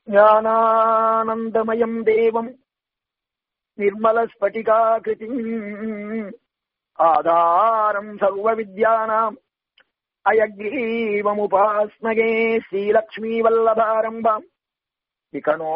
ஞானானந்தமயம் தேவம் निर्मलस्फटिकाकृतिम् आधारम् सर्वविद्यानाम् अयग्रीवमुपास्मगे श्रीलक्ष्मीवल्लभारम्भाम् विकणो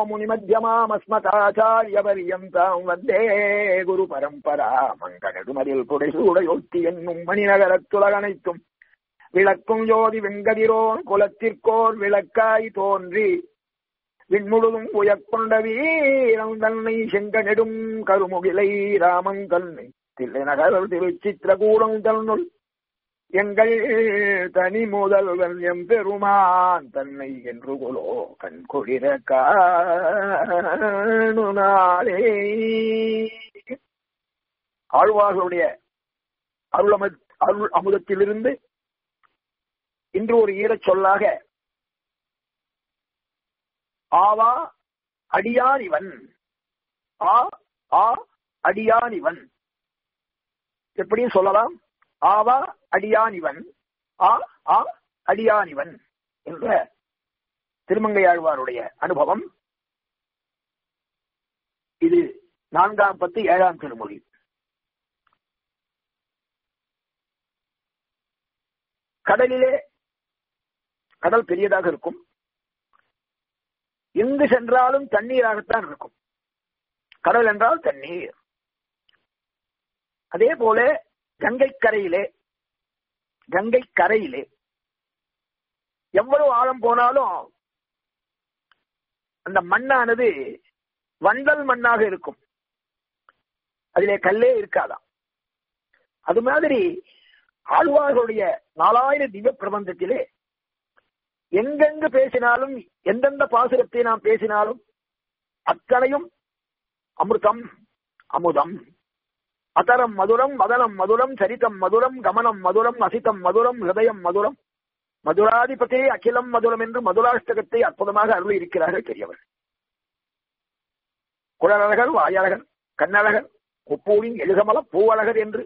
முனிமத்தியமாமஸ்மதாச்சாரியபரியந்தாம் வந்தே குரு பரம்பரா மங்கனடுமதில் புடைசூடையொட்டி என்னும் மணிநகரத்துலகனைத்தும் விளக்கும் ஜோதி வெங்கதிரோன் குலத்திற்கோர் விளக்காய் தோன்றி விண்முழுதும் உயர்கொண்ட வீரம் தன்னை செங்க நெடும் கருமுகிலை ராமன் தன்னை தில்லை நகர் திருச்சித்திரகூடம் தன்னுள் எங்கள் தனி முதல்வன் எம் பெருமான் தன்னை என்று கொலோ கண் கொடிர காணே ஆழ்வார்களுடைய அருளம அருள் அமுதத்திலிருந்து இன்று ஒரு ஈரச் சொல்லாக ஆவா அடியான் இவன் ஆ ஆ அடியான் இவன் எப்படியும் சொல்லலாம் ஆவா அடியான் இவன் ஆ ஆ அடியான் இவன் என்ற திருமங்கையாழ்வாருடைய அனுபவம் இது நான்காம் பத்து ஏழாம் திருமொழி கடலிலே கடல் பெரியதாக இருக்கும் எங்கு சென்றாலும் தண்ணீராகத்தான் இருக்கும் கடல் என்றால் தண்ணீர் அதே போல கங்கை கரையிலே கங்கை கரையிலே எவ்வளவு ஆழம் போனாலும் அந்த மண்ணானது வண்டல் மண்ணாக இருக்கும் அதிலே கல்லே இருக்காதாம் அது மாதிரி ஆழ்வார்களுடைய நாலாயிரம் திவ்ய பிரபந்தத்திலே எங்கெங்கு பேசினாலும் எந்தெந்த பாசுரத்தை நாம் பேசினாலும் அத்தனையும் அமிர்தம் அமுதம் அதரம் மதுரம் மதனம் மதுரம் சரிதம் மதுரம் கமனம் மதுரம் அசிதம் மதுரம் ஹிருதயம் மதுரம் மதுராதிபதே அகிலம் மதுரம் என்று மதுராஷ்டகத்தை அற்புதமாக அருள் இருக்கிறார்கள் பெரியவர் குழலழகர் வாயழகர் கண்ணழகர் கொப்பூரின் எழுகமல பூவழகர் என்று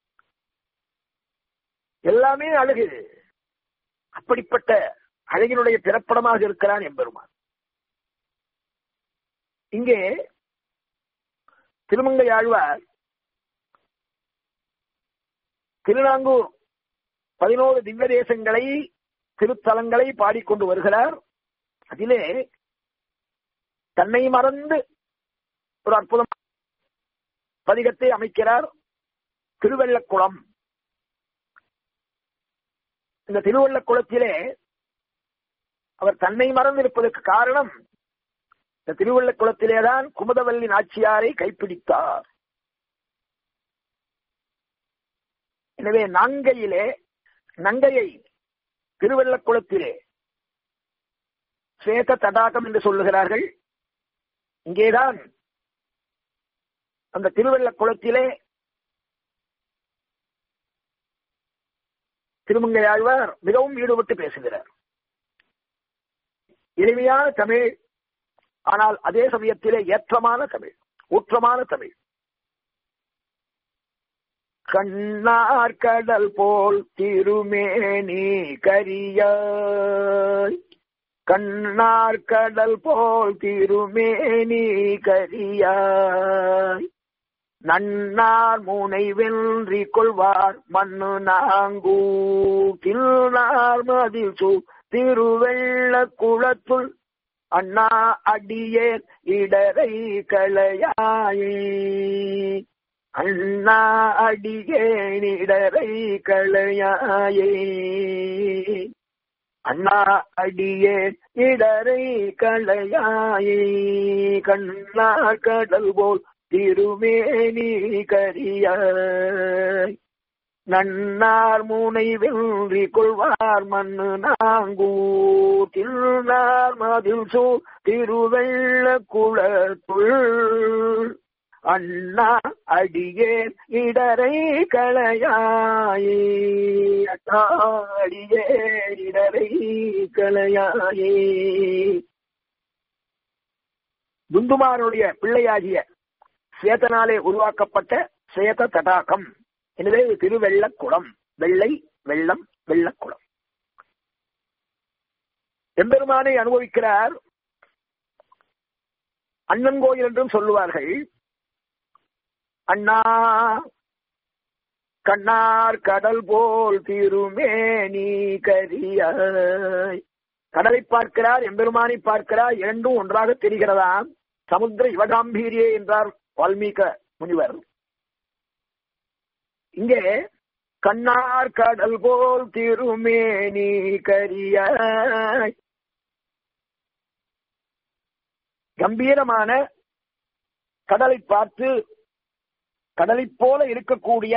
எல்லாமே அழகு அப்படிப்பட்ட அழகினுடைய பிறப்படமாக இருக்கிறான் எம்பெருமான் இங்கே திருமங்கை ஆழ்வார் திருநாங்கூர் பதினோரு திவ்ய தேசங்களை திருத்தலங்களை பாடிக்கொண்டு வருகிறார் அதிலே தன்னை மறந்து ஒரு அற்புதம் பதிகத்தை அமைக்கிறார் திருவெள்ளக்குளம் இந்த திருவள்ளக்குளத்திலே அவர் தன்னை மறந்திருப்பதற்கு காரணம் இந்த திருவள்ளக்குளத்திலேதான் குமுதவல்லி நாச்சியாரை கைப்பிடித்தார் எனவே நாங்கையிலே நங்கையை திருவள்ளக்குளத்திலே சேத தடாகம் என்று சொல்லுகிறார்கள் இங்கேதான் அந்த திருவள்ளக்குளத்திலே திருமங்கையாழ்வார் மிகவும் ஈடுபட்டு பேசுகிறார் எளிமையான தமிழ் ஆனால் அதே சமயத்திலே ஏற்றமான தமிழ் ஊற்றமான தமிழ் கண்ணார் கடல் போல் திருமேனி கரியாய் கண்ணார் கடல் போல் திருமேனி கரியாய் நன்னார் முனை வென்றி கொள்வார் மண்ணு நாங்கூ கிள்ளார் மதில் சூ திருவெள்ள குளத்துள் அண்ணா அடியேர் இடரை களையாயே அண்ணா அடியேன் இடரை களையாயே அண்ணா அடியேன் இடரை களையாயே கண்ணா கடல் போல் திருமேனி கரியாய் நன்னார் மூனை வென்றி கொள்வார் மண்ணு நாங்கூர் திருநார் மதில் சூ திருவெள்ள குளத்துள் அண்ணா அடியேன் இடரை களையாயே அண்ணா அடியேன் இடரை களையாயே துந்துமாருடைய பிள்ளையாகிய சேத்தனாலே உருவாக்கப்பட்ட சேத தடாகம் எனவே இது திருவெள்ளக்குளம் வெள்ளை வெள்ளம் வெள்ளக்குளம் எம்பெருமானை அனுபவிக்கிறார் அண்ணன் கோயில் என்றும் சொல்லுவார்கள் அண்ணா கண்ணார் கடல் போல் திருமேனி கரியாய் கடலை பார்க்கிறார் எம்பெருமானை பார்க்கிறார் இரண்டும் ஒன்றாக தெரிகிறதாம் சமுத்திர யுவகாம்பீரியே என்றார் வால்மீக முனிவர் இங்கே கண்ணார் கடல் போல் திருமேனி கரியாய் கம்பீரமான கடலை பார்த்து கடலைப் போல இருக்கக்கூடிய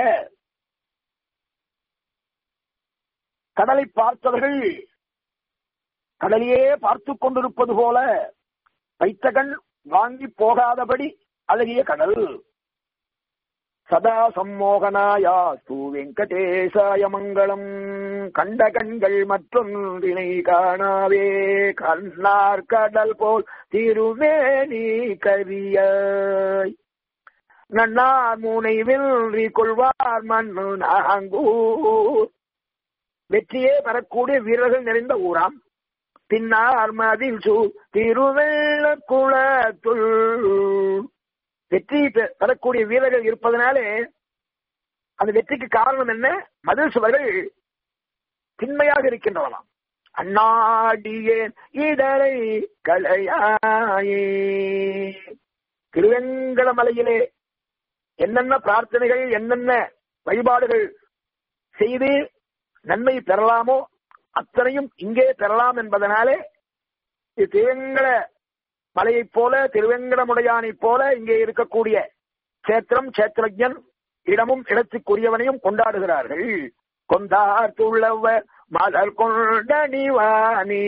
கடலை பார்த்தவர்கள் கடலையே பார்த்து கொண்டிருப்பது போல வைத்த கண் வாங்கி போகாதபடி அழகிய கடல் சதா சம்மோகனாயாஸ்து வெங்கடேசாய மங்களம் கண்ட கண்கள் மற்றொன்றினை காணாவே கண்ணார் கடல் போல் திருவேணி கரியாய் நன்னார் மூனை வென்றி கொள்வார் மண்ணு நாங்கூர் வெற்றியே பெறக்கூடிய வீரர்கள் நிறைந்த ஊராம் பின்னார் மதில் சூ திருவெள்ள குளத்துள் வெற்றி பெறக்கூடிய வீரர்கள் இருப்பதனாலே அந்த வெற்றிக்கு காரணம் என்ன மதில் சுவர்கள் திண்மையாக இருக்கின்றனவாம் அண்ணாடியேன் இடரை கலையாயே திருவெங்கடமலையிலே என்னென்ன பிரார்த்தனைகள் என்னென்ன வழிபாடுகள் செய்து நன்மை பெறலாமோ அத்தனையும் இங்கே பெறலாம் என்பதனாலே இது திருவெங்கட மலையைப் போல திருவெங்கடமுடையானைப் போல இங்கே இருக்கக்கூடிய சேத்திரம் சேத்திரஜன் இடமும் இடத்துக்குரியவனையும் கொண்டாடுகிறார்கள் கொண்டார் துள்ளவ மலர் கொண்டடிவானி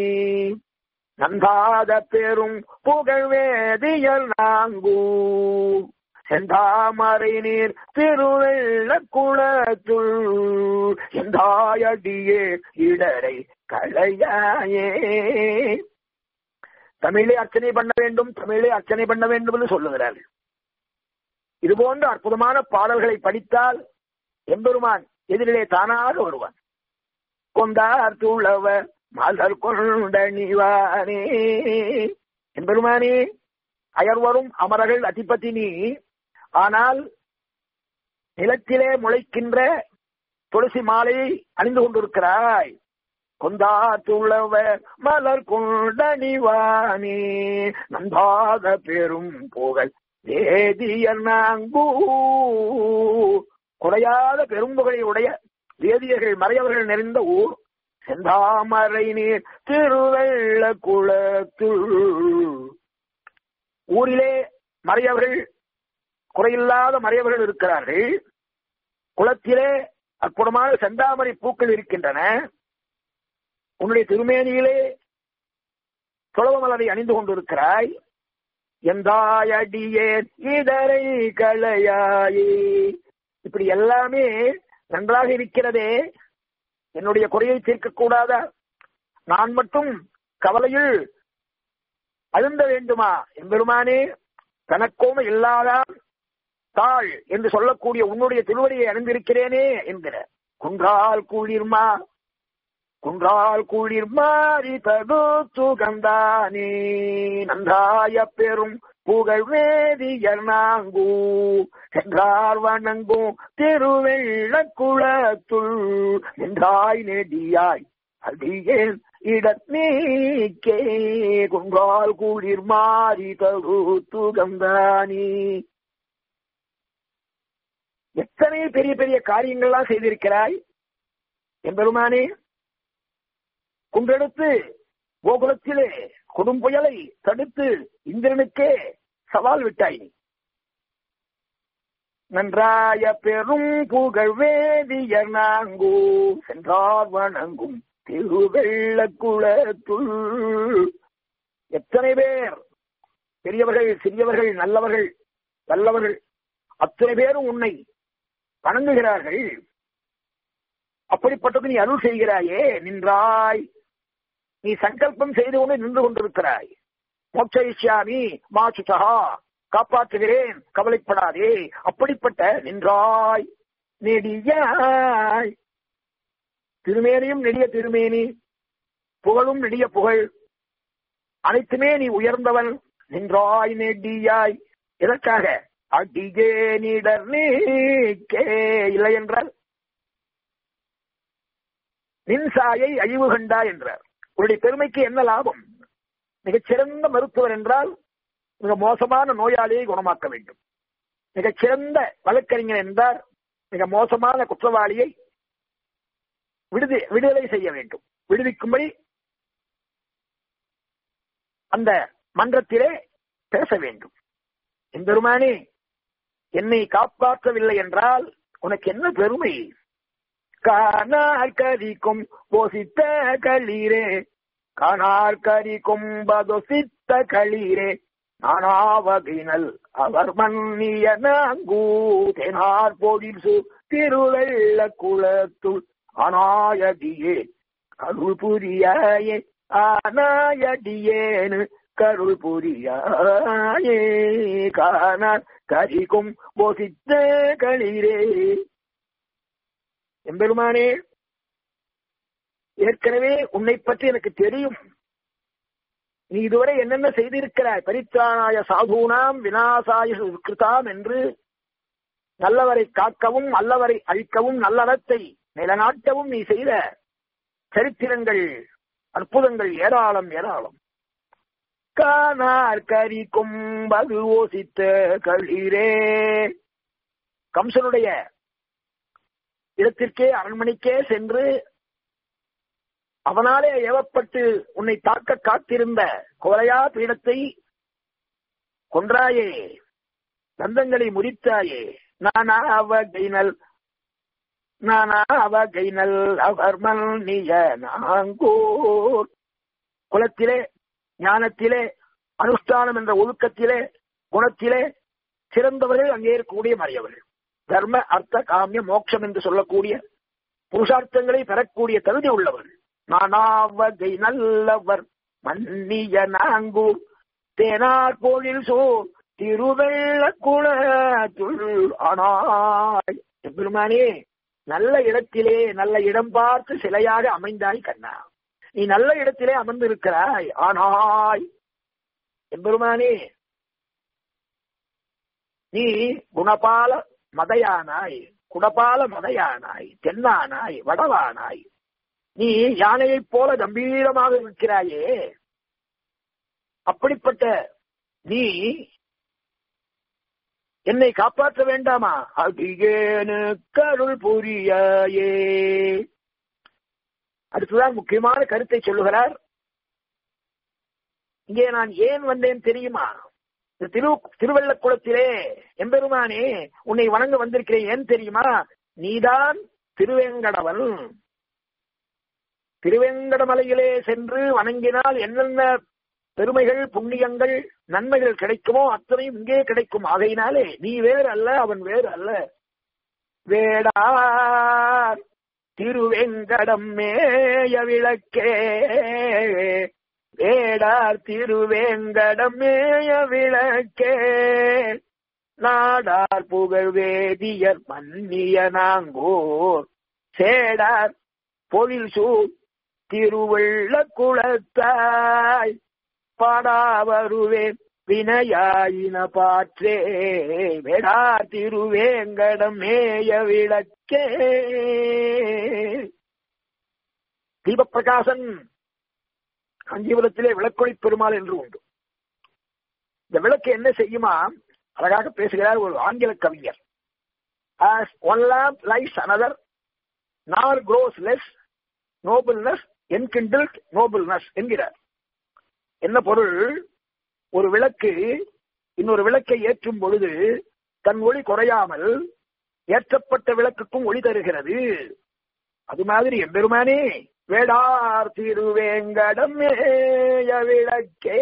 நன்றாத பெரும் புகழ் வேதியல் நாங்கூ செந்தாமரை நீர் திருவெள்ள குளத்துள் செந்தாயடியே இடரை களையாயே தமிழை அர்ச்சனை பண்ண வேண்டும் தமிழை அர்ச்சனை பண்ண வேண்டும் என்று சொல்லுகிறார்கள் இது போன்ற அற்புதமான பாடல்களை படித்தால் எம்பெருமான் எதிரிலே தானாக வருவான் கொண்டார் துளவ மலர் கொண்ட நிவானே எம்பெருமானே அயர்வரும் அமரர்கள் அதிபதினி ஆனால் நிலத்திலே முளைக்கின்ற துளசி மாலையை அணிந்து கொண்டிருக்கிறாய் கொந்தா துளவ மலர் கொண்டனிவானே நம்பாத பெரும் புகழ் வேதியர் நாங்கூ குறையாத பெரும்புகழை உடைய வேதியர்கள் மறையவர்கள் நிறைந்த ஊர் செந்தாமரை நீர் திருவெள்ள குளத்துள் ஊரிலே மறையவர்கள் குறையில்லாத மறையவர்கள் இருக்கிறார்கள் குளத்திலே அற்புதமான செந்தாமரை பூக்கள் இருக்கின்றன உன்னுடைய திருமேனியிலே துளவ மலரை அணிந்து கொண்டிருக்கிறாய் எந்தாயடியேன் இதரை களையாயே இப்படி எல்லாமே நன்றாக இருக்கிறதே என்னுடைய குறையை தீர்க்கக்கூடாதா நான் மட்டும் கவலையில் அழுந்த வேண்டுமா எம்பெருமானே தனக்கோம இல்லாதான் தாள் என்று சொல்லக்கூடிய உன்னுடைய திருவடியை அணிந்திருக்கிறேனே என்கிற குன்றால் குளிர்மா குன்றால் குளிர் மாறி தடு சுகந்தானே நன்றாய பெரும் புகழ் வேதியர் நாங்கூ சென்றார் வணங்கும் திருவெள்ள குளத்துள் நின்றாய் நெடியாய் அடியேன் இடநீக்கே குன்றால் குளிர் மாறி தடு துகந்தானே எத்தனை பெரிய பெரிய காரியங்கள்லாம் செய்திருக்கிறாய் எம்பெருமானே குன்றெடுத்து கோகுலத்திலே கொடும் புயலை தடுத்து இந்திரனுக்கே சவால் விட்டாய் நீ நன்றாய பெரும் புகழ் வேதியர் நாங்கூ சென்றார் வணங்கும் திருவெள்ள குளத்துள் எத்தனை பேர் பெரியவர்கள் சிறியவர்கள் நல்லவர்கள் வல்லவர்கள் அத்தனை பேரும் உன்னை வணங்குகிறார்கள் அப்படிப்பட்டது நீ அருள் செய்கிறாயே நின்றாய் நீ சங்கல்பம் செய்து கொண்டு நின்று கொண்டிருக்கிறாய் மோட்சயிஷ்யாமி மா சுசகா காப்பாற்றுகிறேன் கவலைப்படாதே அப்படிப்பட்ட நின்றாய் நெடியாய் திருமேனியும் நெடிய திருமேனி புகழும் நெடிய புகழ் அனைத்துமே நீ உயர்ந்தவன் நின்றாய் நெடியாய் எதற்காக அடிகே நீடர் நீக்கே இல்லை என்றால் நின்சாயை அழிவு கண்டா என்றார் உன்னுடைய பெருமைக்கு என்ன லாபம் மிகச்சிறந்த மருத்துவர் என்றால் மிக மோசமான நோயாளியை குணமாக்க வேண்டும் மிகச்சிறந்த வழக்கறிஞர் என்றால் மிக மோசமான குற்றவாளியை விடுதி விடுதலை செய்ய வேண்டும் விடுவிக்கும்படி அந்த மன்றத்திலே பேச வேண்டும் எம்பெருமானே என்னை காப்பாற்றவில்லை என்றால் உனக்கு என்ன பெருமை காணார் கரிக்கும் போசித்த களீரே காணார் கரிக்கும் பதொசித்த களீரே நானாவகினல் அவர் மன்னிய நாங்கூதெனார் பொழில் சு திருவெள்ள குளத்துள் அநாயடியே அருள் புரியாயே ஆனாயடியேனு கருள் புரியாயே காணார் கரிக்கும் போசித்த களீரே எம்பெருமானே ஏற்கனவே உன்னை பற்றி எனக்கு தெரியும் நீ இதுவரை என்னென்ன செய்திருக்கிறாய் பரித்ராணாய சாதுனாம் வினாசாய கிருதாம் என்று நல்லவரை காக்கவும் நல்லவரை அழிக்கவும் நல்லறத்தை நிலநாட்டவும் நீ செய்த சரித்திரங்கள் அற்புதங்கள் ஏராளம் ஏராளம் காணார் கரிக்கும் பகு ஓசித்த களிரே கம்சனுடைய இடத்திற்கே அரண்மனைக்கே சென்று அவனாலே ஏவப்பட்டு உன்னை தாக்க காத்திருந்த கோலையா பீடத்தை கொன்றாயே தந்தங்களை முறித்தாயே நானா அவ கைனல் நானா அவ கைனல் அவர் மன்னிய நாங்கூர் குலத்திலே ஞானத்திலே அனுஷ்டானம் என்ற ஒழுக்கத்திலே குணத்திலே சிறந்தவர்கள் அங்கே இருக்கக்கூடிய மறையவர்கள் தர்ம அர்த்த காமிய மோட்சம் என்று சொல்லக்கூடிய புருஷார்த்தங்களை பெறக்கூடிய தகுதி உள்ளவர்கள் நானாவகை நல்லவர் மன்னிய நாங்கூர் தேனார் கோழில் சோ திருவெள்ள குளத்துள் ஆனாய் பெருமானே நல்ல இடத்திலே நல்ல இடம் பார்த்து சிலையாக அமைந்தாய் கண்ணா நீ நல்ல இடத்திலே அமர்ந்திருக்கிறாய் ஆனாய் எம்பெருமானே நீ குணபால மதையானாய் குடபால மதையானாய் தென்னானாய் வடவானாய் நீ யானையைப் போல கம்பீரமாக இருக்கிறாயே அப்படிப்பட்ட நீ என்னை காப்பாற்ற வேண்டாமா அதிகேனு கருள் புரியாயே அடுத்துதான் முக்கியமான கருத்தை சொல்லுகிறார் இங்கே நான் ஏன் வந்தேன் தெரியுமா இந்த திரு திருவள்ளக்குளத்திலே எம்பெருமானே உன்னை வணங்க வந்திருக்கிறேன் ஏன் தெரியுமா நீதான் திருவேங்கடவன் திருவேங்கடமலையிலே சென்று வணங்கினால் என்னென்ன பெருமைகள் புண்ணியங்கள் நன்மைகள் கிடைக்குமோ அத்தனையும் இங்கே கிடைக்கும் ஆகையினாலே நீ வேறு அல்ல அவன் வேறு அல்ல வேடார் திருவேங்கடம் மேய விளக்கே வேடார் திருவேங்கடம் மேய விளக்கே நாடார் புகழ் வேதியர் மன்னிய நாங்கோர் சேடார் பொழில் சூழ் திருவள்ள குளத்தாய் பாடா வருவேன் வினையாயின பாற்றே வேடா திருவேங்கடம் மேய விளக்கே தீபப்பிரகாசன் காஞ்சிபுரத்திலே விளக்கொளி பெருமாள் என்று உண்டு இந்த விளக்கு என்ன செய்யுமா அழகாக பேசுகிறார் ஒரு ஆங்கில கவிஞர் as one lamp lights another nor grows less nobleness enkindled nobleness என்கிறார் என்ன பொருள் ஒரு விளக்கு இன்னொரு விளக்கை ஏற்றும் பொழுது தன் ஒளி குறையாமல் ஏற்றப்பட்ட விளக்குக்கும் ஒளி தருகிறது அது மாதிரி எம்பெருமானே வேடார் திருவேங்கடம் மேய விளக்கே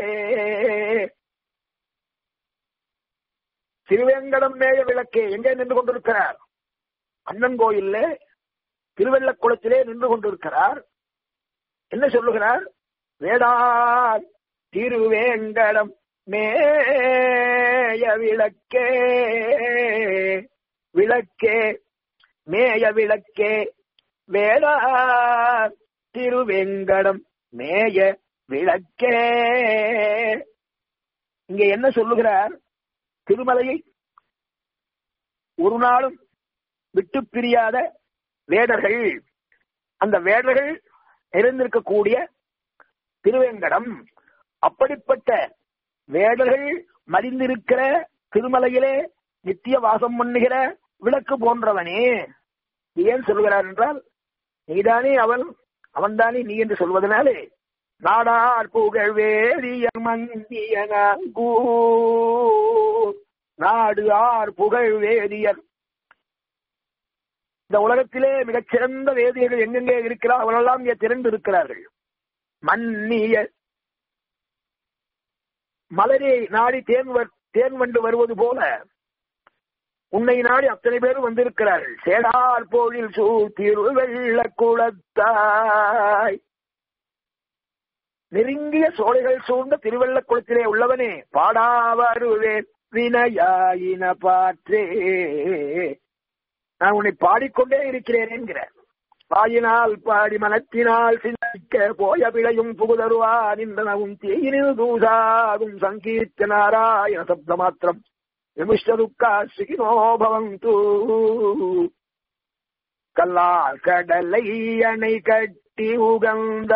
திருவேங்கடம் மேய விளக்கே எங்கே நின்று கொண்டிருக்கிறார் அண்ணன் கோயில்ல திருவெள்ளக்குளத்திலே நின்று கொண்டிருக்கிறார் என்ன சொல்லுகிறார் வேடார் திருவேங்கடம் மேய விளக்கே விளக்கே மேய விளக்கே வேடார் திருவேங்கடம் மேய விளக்கே இங்கே என்ன சொல்லுகிறார் திருமலையை ஒரு நாளும் விட்டு பிரியாத வேடர்கள் அந்த வேடர்கள் நிறைந்திருக்கக்கூடிய திருவேங்கடம் அப்படிப்பட்ட வேடர்கள் மறிந்திருக்கிற திருமலையிலே நித்திய வாசம் பண்ணுகிற விளக்கு போன்றவனே ஏன் சொல்கிறார் என்றால் நீதானே அவன் அவன்தானே நீ என்று சொல்வதனாலே நாடார் புகழ் வேதியர் மந்தியனாங்கூ நாடு ஆர் புகழ் வேதியர் இந்த உலகத்திலே மிகச்சிறந்த வேதியர்கள் எங்கெங்கே இருக்கிறார் அவரெல்லாம் இங்கே திறந்து இருக்கிறார்கள் மன்னிய மலரை நாடி தேன் தேன் வண்டு வருவது போல உன்னை நாடி அத்தனை பேரும் வந்திருக்கிறார்கள் சேடார் போழில் சூத்திரு வெள்ள குளத்தாய் நெருங்கிய சோலைகள் சூழ்ந்த திருவள்ளக்குளத்திலே உள்ளவனே பாடாவருவேன் வினயாயின பாற்றே நான் உன்னை பாடிக்கொண்டே இருக்கிறேன் என்கிற வாயினால் பாடி மனத்தினால் சிந்திக்க போய பிழையும் புகுதருவா நின்றனவும் தீயினில் தூசாகும் சங்கீர்த்த நாராயண சப்த மாத்திரம் விமிஷ்டதுக்கா சுகினோ பவந்து கல்லால் கடலை அணை கட்டி உகந்த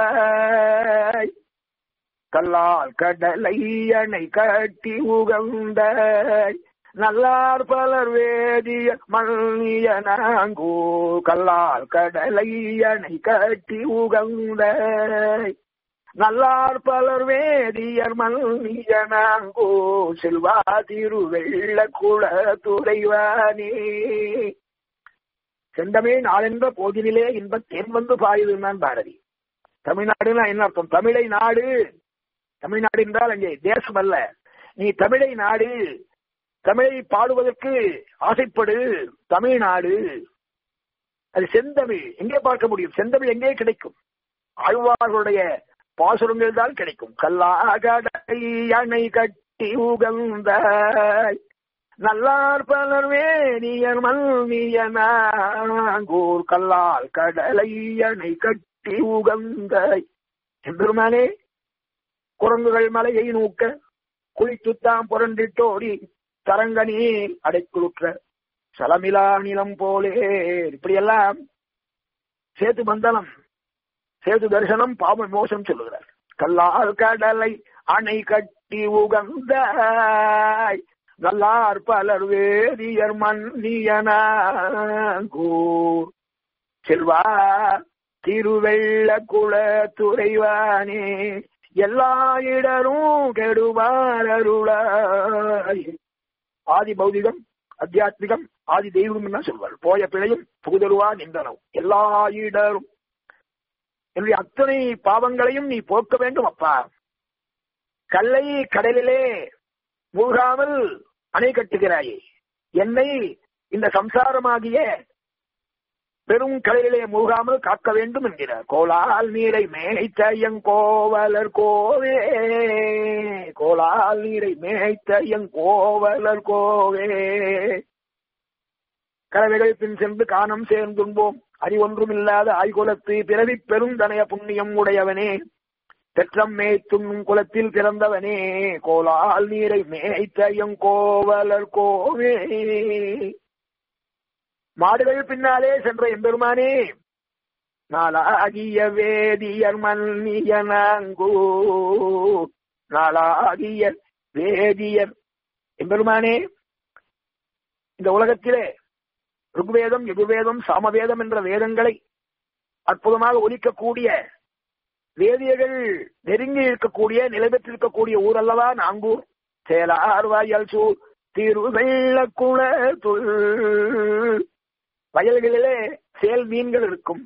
கல்லால் கடலை அணை கட்டி உகந்த நல்லார் பலர் வேதிய மல்லிய நாங்கோ கல்லால் கடலை அணை கட்டி உகந்த நல்லார் பலர் வேதியர் மல்லிய நாங்கோ செல்வா திருவெள்ள குல துறைவானே செந்தமிழ் நாளென்ற போதினிலே இன்பத் தேன் வந்து பாயுதுன்னான் பாரதி தமிழ்நாடுனா என்ன அர்த்தம் தமிழை நாடு தமிழ்நாடு என்றால் அங்கே தேசம் அல்ல நீ தமிழை நாடு தமிழை பாடுவதற்கு ஆசைப்படு தமிழ்நாடு அது செந்தமிழ் எங்கே பார்க்க முடியும் செந்தமிழ் எங்கே கிடைக்கும் ஆழ்வார்களுடைய பாசுரங்கள் தான் கிடைக்கும் கல்லாகடை அணை கட்டி உகந்த நல்லார் பலர் வேணியர் மல்வியனாங்கூர் கல்லால் கடலை அணை கட்டி உகந்த எம்பெருமானே குரங்குகள் மலையை நூக்க குளித்துத்தாம் புரண்டிட்டோடி தரங்க நீர் அடைக்குழுற்ற சலமிலா நிலம் போலே இப்படியெல்லாம் சேது மந்தனம் சேது தரிசனம் பாவ மோசம் சொல்லுகிறார் கல்லால் கடலை அணை கட்டி உகந்த நல்லார் பலர் வேதியர் மன்னியனாங்கூர் செல்வா திருவெள்ள குல துறைவானே எல்லா இடரும் கெடுவாரருளாய் ஆதி பௌதிகம் அத்தியாத்மிகம் ஆதி தெய்வம் என்ன சொல்வார் போய பிழையும் புகுதருவா நின்றனவும் எல்லா இடரும் என்னுடைய அத்தனை பாவங்களையும் நீ போக்க வேண்டும் அப்பா கல்லை கடலிலே மூழ்காமல் அணை கட்டுகிறாயே என்னை இந்த சம்சாரமாகிய பெரும் கடலிலே மூழ்காமல் காக்க வேண்டும் என்கிறார் கோலால் நீரை மேய்த்த கோவலர் கோவே கோலால் நீரை மேய்த்த கோவலர் கோவே கறவைகள் பின் சென்று காணம் சேர்ந்துண்போம் அறிவொன்றும் இல்லாத ஆய்குலத்து பிறவி பெருந்தனைய புண்ணியம் உடையவனே பெற்றம் மேய்த்தும் குலத்தில் பிறந்தவனே கோலால் நீரை மேய்த்த கோவலர் கோவே மாடுகள் பின்னாலே சென்ற எம்பெருமானே நாளாகிய வேதியர் மன்னியனாங்கோ நாளாகிய வேதியர் எம்பெருமானே இந்த உலகத்திலே ருக்வேதம் யுகுவேதம் சாமவேதம் என்ற வேதங்களை அற்புதமாக ஒலிக்கக்கூடிய வேதியர்கள் நெருங்கி இருக்கக்கூடிய நிலை பெற்றிருக்கக்கூடிய ஊர் அல்லவா நாங்கூர் சேலார் வாயல் சூர் திருவெள்ளக்குள வயல்களிலே சேல் மீன்கள் இருக்கும்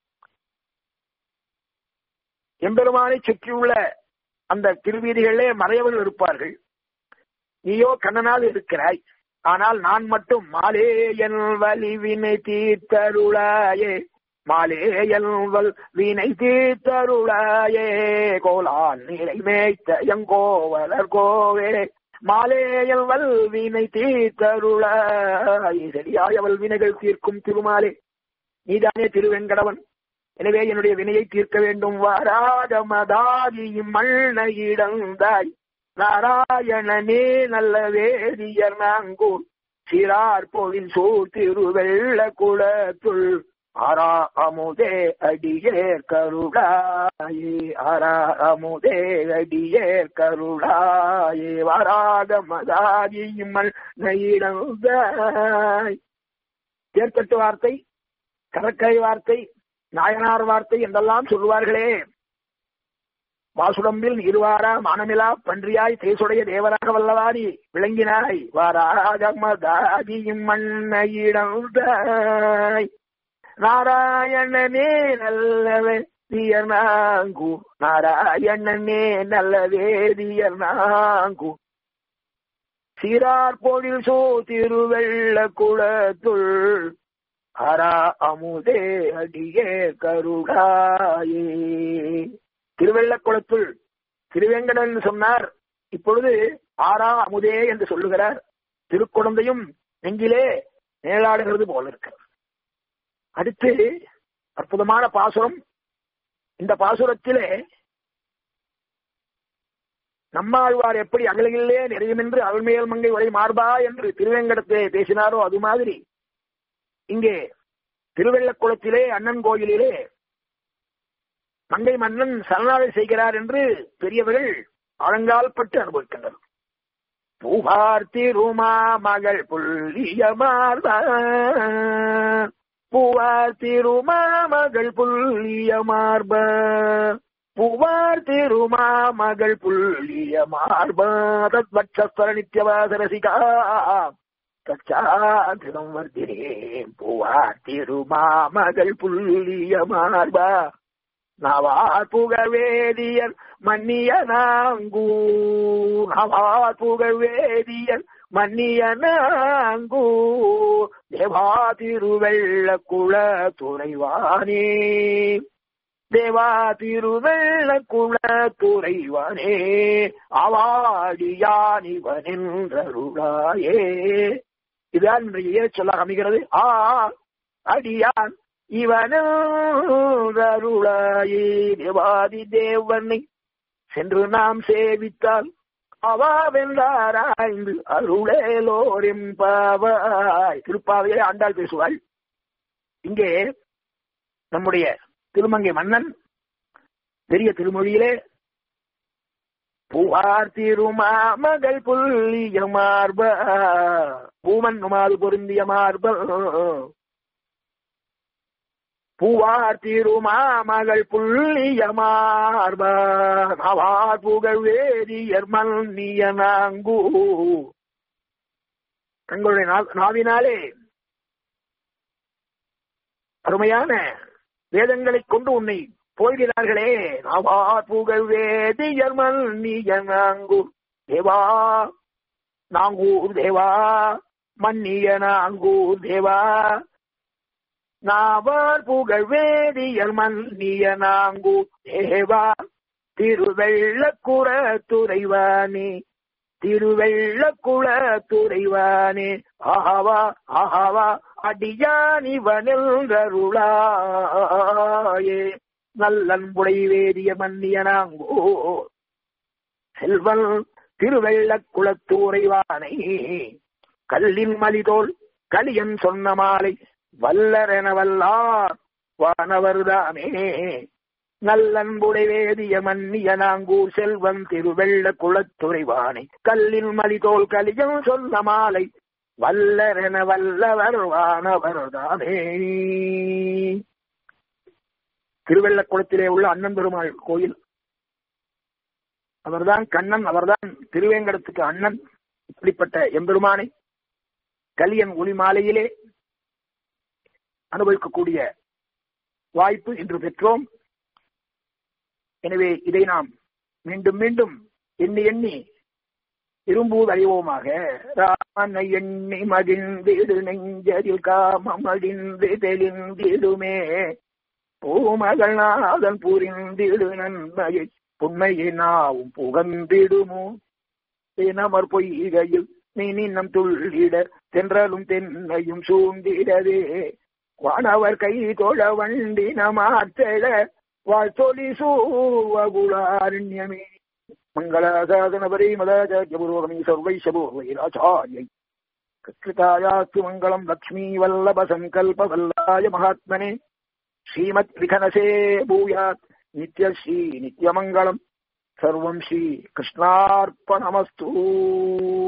எம்பெருமானை சுற்றியுள்ள அந்த திருவீதிகளிலே மறையவர்கள் இருப்பார்கள் நீயோ கண்ணனால் இருக்கிறாய் ஆனால் நான் மட்டும் மாலே என் வலி வினை தீர்த்தருளாயே மாலே என் வல் வினை தீர்த்தருளாயே கோலான் நிலை மேய்த்த எங்கோவலர் கோவே மாலேயல் வல்வினை தீர்த்தருளாய் சரியாய வல்வினைகள் தீர்க்கும் திருமாலே நீதானே திருவெங்கடவன் எனவே என்னுடைய வினையை தீர்க்க வேண்டும் வாராத மதாதி மண்ண இடந்தாய் நாராயணனே நல்ல வேதியர் நாங்கூர் சிறார் பொழில் சூழ் திருவெள்ள குளத்துள் ஆரா அமுதே அடியேர் கருளாயே ஆரா அமுதே அடியேர் கருளாயே வராத மதாதியுமல் நெய்டந்தாய் தேர்த்தட்டு வார்த்தை கடற்கரை வார்த்தை நாயனார் வார்த்தை என்றெல்லாம் சொல்லுவார்களே வாசுடம்பில் இருவாரா மானமிலா பன்றியாய் தேசுடைய தேவராக வல்லவாரி விளங்கினாய் வாராஜமதாதியும் மண்ணையிடந்தாய் நாராயணனே நல்ல வேதியர் நாங்கு நாராயணனே நல்ல வேதியர் நாங்கு சீரார் பொழில் சோ திருவெள்ள குளத்துள் அரா அமுதே அடியே கருடாயே திருவெள்ளக்குளத்துள் திருவேங்கடன் சொன்னார் இப்பொழுது ஆரா அமுதே என்று சொல்லுகிறார் திருக்குழந்தையும் நெஞ்சிலே மேலாடுகிறது போல இருக்கு அடுத்து அற்புதமான பாசுரம் இந்த பாசுரத்திலே நம்மாழ்வார் எப்படி அகலையிலே நிறையுமென்று அருள்மேல் மங்கை உரை மார்பா என்று திருவேங்கடத்திலே பேசினாரோ அது மாதிரி இங்கே திருவெள்ளக்குளத்திலே அண்ணன் கோயிலிலே மங்கை மன்னன் சரணாலை செய்கிறார் என்று பெரியவர்கள் ஆழங்கால் பட்டு அனுபவிக்கின்றனர் பூவார் திருமா மகள் புள்ளிய மார்பா பூவார் திருமா மகள் புள்ளிய மார்ப பூவார் திருமா மகள் புள்ளிய மார்ப தத்வட்சஸ்வர நித்யவாசரசிகா கச்சாதிரம் வர்த்தினே பூவார் திருமா மகள் புள்ளிய மார்பா நவார் புகழ்வேதியர் மன்னிய நாங்கூ நவார் புகழ்வேதியர் மன்னிய நாங்கூ தேவா திருவெள்ள குள துறைவானே தேவா திருவெள்ள குள துறைவானே அவாடியானிவனென்றருளாயே இதுதான் இன்றைய சொல்ல அமைகிறது ஆ அடியான் இவனருளாயே தேவாதி தேவனை சென்று நாம் சேவித்தால் அவாவென்றாராய்ந்து அருளேலோரெம்பாவாய் திருப்பாவையிலே ஆண்டாள் பேசுவாள் இங்கே நம்முடைய திருமங்கை மன்னன் பெரிய திருமொழியிலே பூவார் திருமா மகள் புல்லிய மார்ப பூமன் நுமாது பொருந்திய மார்ப பூவார் திருமா மகள் புள்ளிய மார்பார் புகழ் வேதியர் மல்னிய நாங்கூ தங்களுடைய நாவினாலே அருமையான வேதங்களை கொண்டு உன்னை போகிறார்களே நாவார் புகழ் வேதியர் மல்னிய நாங்கூ தேவா நாங்கூர் தேவா மன்னிய நாங்கூர் தேவா நாவார் புகழ் வேதியர் மன்னிய நாங்கு தேவா திருவெள்ளக்குற துறைவானே திருவெள்ளக்குள துறைவானே ஆஹாவா ஆஹாவா அடியானிவனென்றருளாயே நல்லன்புடை வேதிய மன்னிய நாங்கோ செல்வன் திருவெள்ளக்குளத்துறைவானை கல்லின் மலிதோல் கலியன் சொன்ன மாலை வல்லரென வல்லார் வானவர்தாமே நல்லன்புடை வேதிய மன்னிய நாங்கூர் செல்வன் திருவெள்ள குளத்துறைவானை கல்லின் மலிதோல் கலியம் சொன்ன மாலை வல்லரென வல்லவர் வானவர்தாமே திருவெள்ளக்குளத்திலே உள்ள அண்ணன் பெருமாள் கோயில் அவர்தான் கண்ணன் அவர்தான் திருவேங்கடத்துக்கு அண்ணன் இப்படிப்பட்ட எம்பெருமானை கலியன் ஒளி மாலையிலே அனுபவிக்கக்கூடிய வாய்ப்பு இன்று பெற்றோம் எனவே இதை நாம் மீண்டும் மீண்டும் எண்ணி எண்ணி விரும்புவது அறிவோமாக ராமனை எண்ணி மகிழ்ந்திடு நெஞ்சரில் காமம் அடிந்து தெளிந்திடுமே பூமகள் நாதன் புரிந்திடு நன்மையை புண்மையினாவும் புகந்திடுமோ தினமர் பொய்கையில் நீ நின்னம் துள்ளிட தென்றலும் தென்னையும் சூழ்ந்திடவே வானவர் கை தொழ வண்டி நமாற்றழ வாழ்த்தொலி சூவகுலாரண்யமே மங்களாசாதனபரி மதாச்சாரியபுரோகமி சர்வைஷபூர்வைராச்சாரியை कृतायास्तु मङ्गलम् लक्ष्मीवल्लभसङ्कल्पवल्लाय महात्मने श्रीमद्विघनसे भूयात् नित्यश्री नित्यमङ्गलम् सर्वम् श्रीकृष्णार्पणमस्तु